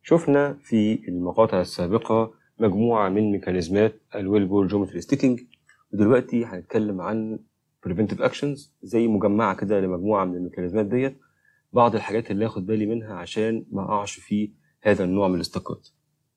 شفنا في المقاطع السابقة مجموعة من ميكانيزمات الويل بول جيومتري ستيكينج ودلوقتي هنتكلم عن preventive actions زي مجمعة كده لمجموعة من الميكانيزمات ديت بعض الحاجات اللي اخد بالي منها عشان ما اقعش في هذا النوع من الاستقاط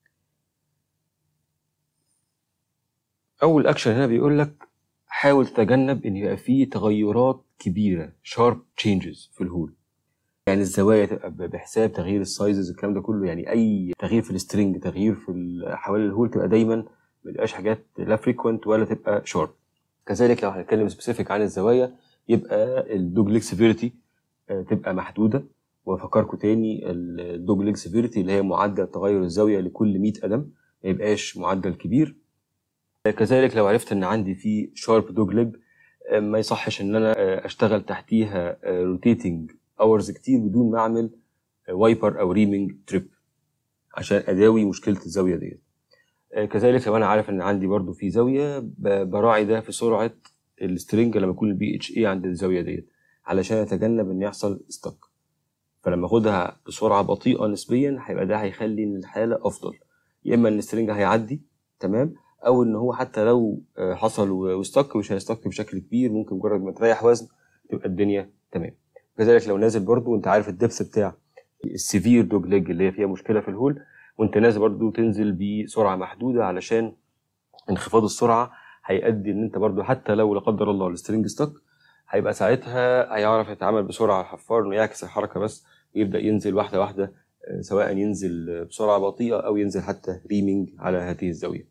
اول اكشن هنا بيقول لك حاول تتجنب ان يبقى فيه تغيرات كبيره شارب تشينجز في الهول يعني الزوايا تبقى بحساب تغيير السايزز الكلام ده كله يعني اي تغيير في السترنج تغيير في حوالي الهول تبقى دايما ما تبقاش حاجات لا فريكوينت ولا تبقى شارب كذلك لو هنتكلم سبيسيفيك عن الزوايا يبقى الدوج ليج سيفيريتي تبقى محدوده وافكركم تاني الدوج ليج سيفيريتي اللي هي معدل تغير الزاويه لكل 100 قدم ما يبقاش معدل كبير كذلك لو عرفت ان عندي في شارب دوج ليج ما يصحش ان انا اشتغل تحتيها روتيتنج اورز كتير بدون ما اعمل وايبر او ريمينج تريب عشان اداوي مشكله الزاويه ديت كذلك لو انا عارف ان عندي برضو في زاويه براعي ده في سرعه السترنج لما يكون البي اتش اي عند الزاويه ديت علشان اتجنب ان يحصل ستك فلما اخدها بسرعه بطيئه نسبيا هيبقى ده هيخلي ان الحاله افضل يا اما ان السترنج هيعدي تمام او ان هو حتى لو حصل واستك مش هيستك بشكل كبير ممكن مجرد ما تريح وزن تبقى الدنيا تمام كذلك لو نازل برضو وانت عارف الدبس بتاع السيفير دوج ليج اللي هي فيها مشكله في الهول وانت نازل برضو تنزل بسرعه محدوده علشان انخفاض السرعه هيؤدي ان انت برضو حتى لو لا قدر الله السترنج ستك هيبقى ساعتها هيعرف يتعامل بسرعه الحفار انه يعكس الحركه بس ويبدا ينزل واحده واحده سواء ينزل بسرعه بطيئه او ينزل حتى ريمينج على هذه الزاويه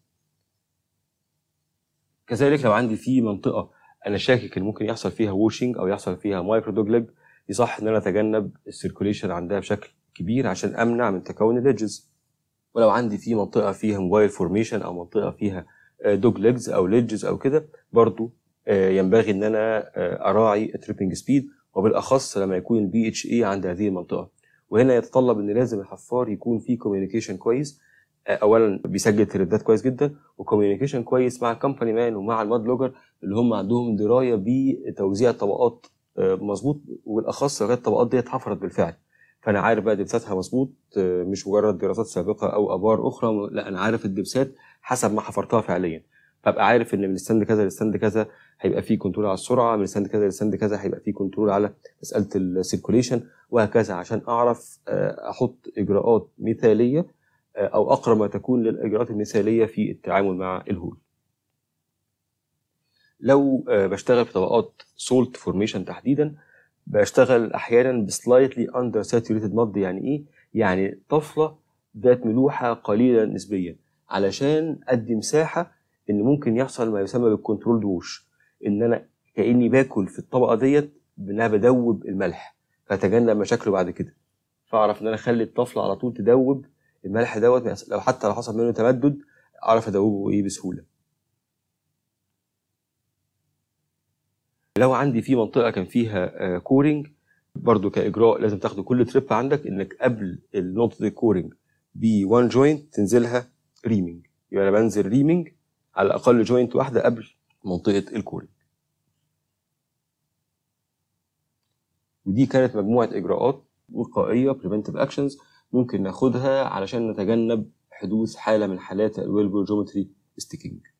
كذلك لو عندي في منطقه انا شاكك ان ممكن يحصل فيها ووشنج او يحصل فيها مايكرو دوج ليج يصح ان انا اتجنب السيركوليشن عندها بشكل كبير عشان امنع من تكون الليدجز ولو عندي في منطقه فيها موبايل فورميشن او منطقه فيها دوج ليجز او ليدجز او كده برضو ينبغي ان انا اراعي التريبنج سبيد وبالاخص لما يكون البي اتش اي عند هذه المنطقه وهنا يتطلب ان لازم الحفار يكون فيه كوميونيكيشن كويس اولا بيسجل تريدات كويس جدا وكوميونيكيشن كويس مع الكومباني مان ومع الماد لوجر اللي هم عندهم درايه بتوزيع الطبقات مظبوط وبالاخص لغايه الطبقات دي اتحفرت بالفعل فانا عارف بقى دبساتها مظبوط مش مجرد دراسات سابقه او ابار اخرى لا انا عارف الدبسات حسب ما حفرتها فعليا فابقى عارف ان من الستاند كذا للستاند كذا هيبقى فيه كنترول على السرعه من الستاند كذا للستاند كذا هيبقى فيه كنترول على مساله السيركوليشن وهكذا عشان اعرف احط اجراءات مثاليه او اقرب ما تكون للاجراءات المثاليه في التعامل مع الهول لو بشتغل في طبقات سولت فورميشن تحديدا بشتغل احيانا بسلايتلي اندر ساتوريتد مض يعني ايه يعني طفله ذات ملوحه قليله نسبيا علشان ادي مساحه ان ممكن يحصل ما يسمى بالكنترول ووش ان انا كاني باكل في الطبقه ديت بانها بدوب الملح فاتجنب مشاكله بعد كده فاعرف ان انا اخلي الطفله على طول تدوب الملح دوت لو حتى لو حصل منه تمدد اعرف ادوبه ايه بسهوله لو عندي في منطقه كان فيها كورنج برضو كاجراء لازم تاخده كل تريب عندك انك قبل نقطه الكورنج ب1 جوينت تنزلها ريمينج يبقى انا بنزل ريمينج على الاقل جوينت واحده قبل منطقه الكورنج ودي كانت مجموعه اجراءات وقائيه preventive actions ممكن ناخدها علشان نتجنب حدوث حاله من حالات الويل جيومتري ستيكينج